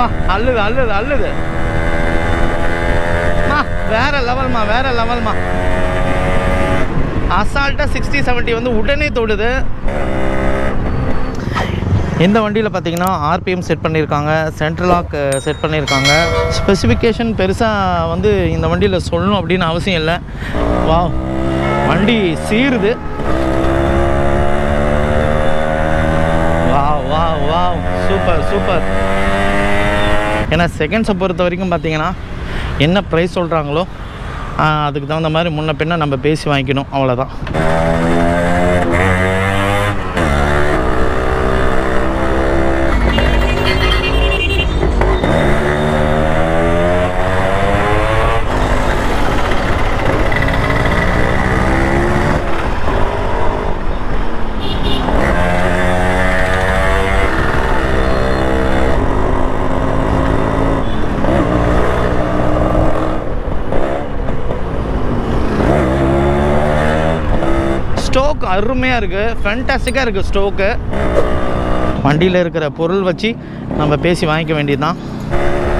மா அள்ளுது அள்ளுது அள்ளுது மா வேற லெவல்மா வேற லெவல்மா அசால்ட்டாக சிக்ஸ்டி 70 வந்து உடனே தொடுது இந்த வண்டியில் பார்த்தீங்கன்னா ஆர்பிஎம் செட் பண்ணியிருக்காங்க சென்ட்ரல் லாக் செட் பண்ணியிருக்காங்க ஸ்பெசிஃபிகேஷன் பெருசாக வந்து இந்த வண்டியில் சொல்லணும் அப்படின்னு அவசியம் இல்லை வா வண்டி சீருது வா வா வா சூப்பர் சூப்பர் ஏன்னா செகண்ட்ஸை பொறுத்த வரைக்கும் பார்த்தீங்கன்னா என்ன ப்ரைஸ் சொல்கிறாங்களோ அதுக்கு தகுந்த மாதிரி முன்ன பின்ன நம்ம பேசி வாங்கிக்கணும் அவ்வளோதான் ஸ்டோக் அருமையாக இருக்குது ஃபேண்டாஸ்டிக்காக இருக்குது ஸ்டோக்கு வண்டியில் இருக்கிற பொருள் வச்சு நம்ம பேசி வாங்கிக்க வேண்டியதுதான்